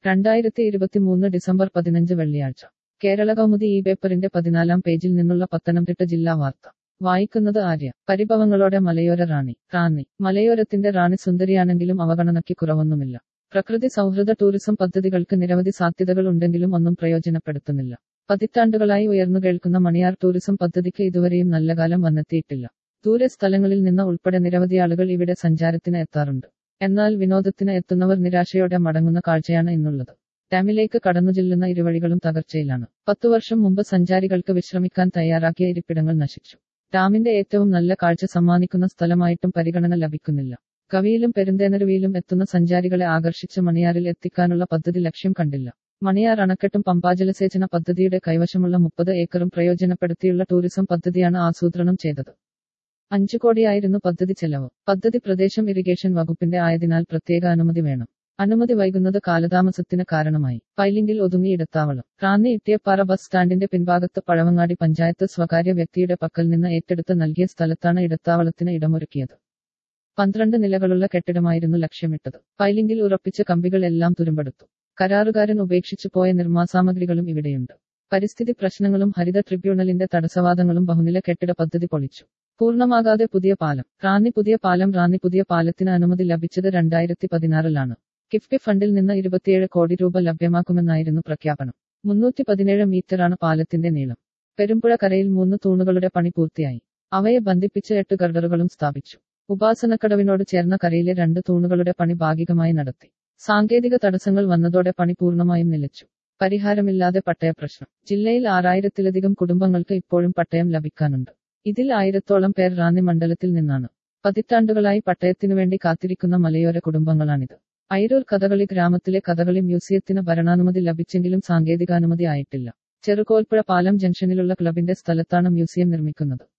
രണ്ടായിരത്തി ഇരുപത്തിമൂന്ന് ഡിസംബർ പതിനഞ്ച് വെള്ളിയാഴ്ച കേരള കൗമുദി ഈ പേപ്പറിന്റെ പതിനാലാം പേജിൽ നിന്നുള്ള പത്തനംതിട്ട ജില്ലാ വാർത്ത വായിക്കുന്നത് ആര്യ പരിഭവങ്ങളോടെ മലയോര റാണി റാന്നി മലയോരത്തിന്റെ റാണി സുന്ദരിയാണെങ്കിലും അവഗണനയ്ക്ക് കുറവൊന്നുമില്ല പ്രകൃതി സൗഹൃദ ടൂറിസം പദ്ധതികൾക്ക് നിരവധി സാധ്യതകൾ ഉണ്ടെങ്കിലും ഒന്നും പ്രയോജനപ്പെടുത്തുന്നില്ല പതിറ്റാണ്ടുകളായി ഉയർന്നു കേൾക്കുന്ന മണിയാർ ടൂറിസം പദ്ധതിക്ക് ഇതുവരെയും നല്ല കാലം വന്നെത്തിയിട്ടില്ല ദൂരെ സ്ഥലങ്ങളിൽ നിന്ന് ഉൾപ്പെടെ നിരവധി ആളുകൾ ഇവിടെ സഞ്ചാരത്തിന് എത്താറുണ്ട് എന്നാൽ വിനോദത്തിന് എത്തുന്നവർ നിരാശയോടെ മടങ്ങുന്ന കാഴ്ചയാണ് ഇന്നുള്ളത് ഡാമിലേക്ക് കടന്നു ചെല്ലുന്ന ഇരുവഴികളും തകർച്ചയിലാണ് പത്തു വർഷം മുമ്പ് സഞ്ചാരികൾക്ക് വിശ്രമിക്കാൻ തയ്യാറാക്കിയ ഇരിപ്പിടങ്ങൾ നശിച്ചു ഡാമിന്റെ ഏറ്റവും നല്ല കാഴ്ച സമ്മാനിക്കുന്ന സ്ഥലമായിട്ടും പരിഗണന ലഭിക്കുന്നില്ല കവിയിലും പെരുന്തേനരുവിയിലും എത്തുന്ന സഞ്ചാരികളെ ആകർഷിച്ച് മണിയാറിൽ എത്തിക്കാനുള്ള പദ്ധതി ലക്ഷ്യം കണ്ടില്ല മണിയാർ അണക്കെട്ടും പമ്പാജലസേചന പദ്ധതിയുടെ കൈവശമുള്ള മുപ്പത് ഏക്കറും പ്രയോജനപ്പെടുത്തിയുള്ള ടൂറിസം പദ്ധതിയാണ് ആസൂത്രണം ചെയ്തത് അഞ്ചു കോടിയായിരുന്നു പദ്ധതി ചെലവ് പദ്ധതി പ്രദേശം ഇറിഗേഷൻ വകുപ്പിന്റെ ആയതിനാൽ പ്രത്യേക അനുമതി വേണം അനുമതി വൈകുന്നത് കാലതാമസത്തിന് കാരണമായി പൈലിംഗിൽ ഒതുങ്ങി ഇടത്താവളം റാന്നി ഇട്ടിയപ്പാറ ബസ് സ്റ്റാൻഡിന്റെ പിൻഭാഗത്ത് പഴവങ്ങാടി പഞ്ചായത്ത് സ്വകാര്യ വ്യക്തിയുടെ പക്കൽ നിന്ന് ഏറ്റെടുത്ത് നൽകിയ സ്ഥലത്താണ് ഇടത്താവളത്തിന് ഇടമൊരുക്കിയത് പന്ത്രണ്ട് നിലകളുള്ള കെട്ടിടമായിരുന്നു ലക്ഷ്യമിട്ടത് പൈലിംഗിൽ ഉറപ്പിച്ച കമ്പികൾ എല്ലാം തുരുമ്പെടുത്തു കരാറുകാരൻ ഉപേക്ഷിച്ചു പോയ നിർമ്മാസാമഗ്രികളും ഇവിടെയുണ്ട് പരിസ്ഥിതി പ്രശ്നങ്ങളും ഹരിത ട്രിബ്യൂണലിന്റെ തടസ്സവാദങ്ങളും ബഹുനില കെട്ടിട പദ്ധതി പൊളിച്ചു പൂർണ്ണമാകാതെ പുതിയ പാലം റാന്നി പുതിയ പാലം റാന്നി പുതിയ പാലത്തിന് അനുമതി ലഭിച്ചത് രണ്ടായിരത്തി പതിനാറിലാണ് കിഫ്ബി ഫണ്ടിൽ നിന്ന് ഇരുപത്തിയേഴ് കോടി രൂപ ലഭ്യമാക്കുമെന്നായിരുന്നു പ്രഖ്യാപനം മുന്നൂറ്റി പതിനേഴ് മീറ്ററാണ് പാലത്തിന്റെ നീളം പെരുമ്പുഴ കരയിൽ മൂന്ന് തൂണുകളുടെ പണി പൂർത്തിയായി അവയെ ബന്ധിപ്പിച്ച് എട്ട് ഗർഡറുകളും സ്ഥാപിച്ചു ഉപാസനക്കടവിനോട് ചേർന്ന കരയിലെ രണ്ട് തൂണുകളുടെ പണി ഭാഗികമായി നടത്തി സാങ്കേതിക തടസ്സങ്ങൾ വന്നതോടെ പണി പൂർണ്ണമായും നിലച്ചു പരിഹാരമില്ലാതെ പട്ടയ പ്രശ്നം ജില്ലയിൽ ആറായിരത്തിലധികം കുടുംബങ്ങൾക്ക് ഇപ്പോഴും പട്ടയം ലഭിക്കാനുണ്ട് ഇതിൽ ആയിരത്തോളം പേർ റാന്നി മണ്ഡലത്തിൽ നിന്നാണ് പതിറ്റാണ്ടുകളായി പട്ടയത്തിനു വേണ്ടി കാത്തിരിക്കുന്ന മലയോര കുടുംബങ്ങളാണിത് ഐരൂർ കഥകളി ഗ്രാമത്തിലെ കഥകളി മ്യൂസിയത്തിന് ഭരണാനുമതി ലഭിച്ചെങ്കിലും സാങ്കേതികാനുമതി ആയിട്ടില്ല ചെറുകോൽപ്പുഴ പാലം ജംഗ്ഷനിലുള്ള ക്ലബിന്റെ സ്ഥലത്താണ് മ്യൂസിയം നിർമ്മിക്കുന്നത്